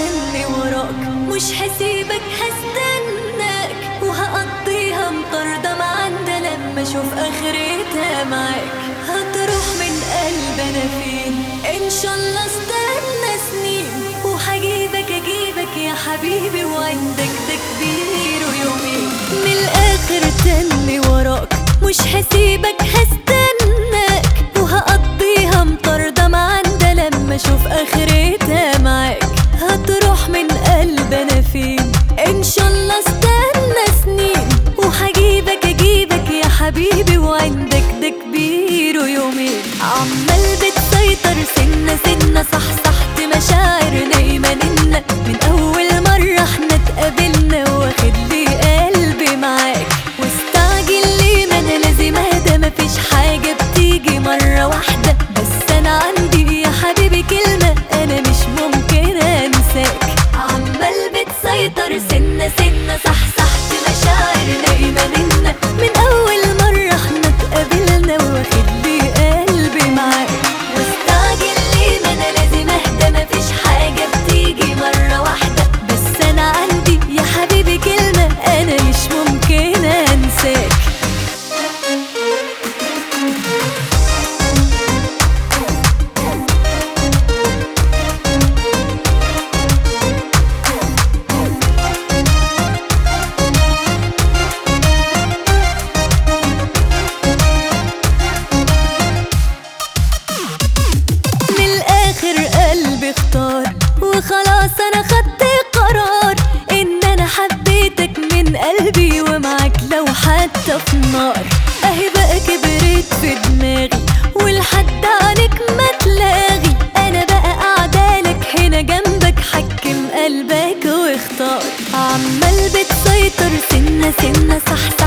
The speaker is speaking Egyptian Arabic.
تاني وراك مش هسيبك هستناك وهقضيها مطاردة معندة لما اشوف اخرتها معاك هتروح من قلب انا فين ان شاء الله استنى سنين وهجيبك اجيبك يا حبيبي وعندك ده كبير ويومين من الاخر تاني وراك مش هسيبك هستناك وهقضيها مطاردة معندة لما اشوف اخرتها معاك هتروح من قلب انا فين ان شاء الله استنى سنين وهجيبك اجيبك يا حبيبي وعندك ده كبير ويومين عمال بتسيطر سنة سنة صح صحت مشاعر نايمة ننا من اول مرة احنا اتقابلنا واخد لي قلبي معاك واستعجل ليه ما انا لازم اهدى مفيش حاجة بتيجي مرة واحدة بس انا عندي يا حبيبي كلمة انا مش ممكن انساك عمال بتسيطر سنة سنة صح صحت مشاعر نايمة ننا من اول مرة احنا اتقابلنا واخد لي قلبي معاك واستعجل ليه ما انا لازم اهدى مفيش حاجة بتيجي مرة واحدة بس انا عندي يا حبيبي كلمة انا مش ممكن انساك من الاخر قلبي اختار وخلاص انا خدت قرار ان انا حبيتك من قلبي ومعاك لو حتى في النار اهي بقى كبرت في دماغي ولحد عنك ما تلاغي انا بقى قاعدالك هنا جنبك حكم قلبك واختار عمال بتسيطر سنة سنة صح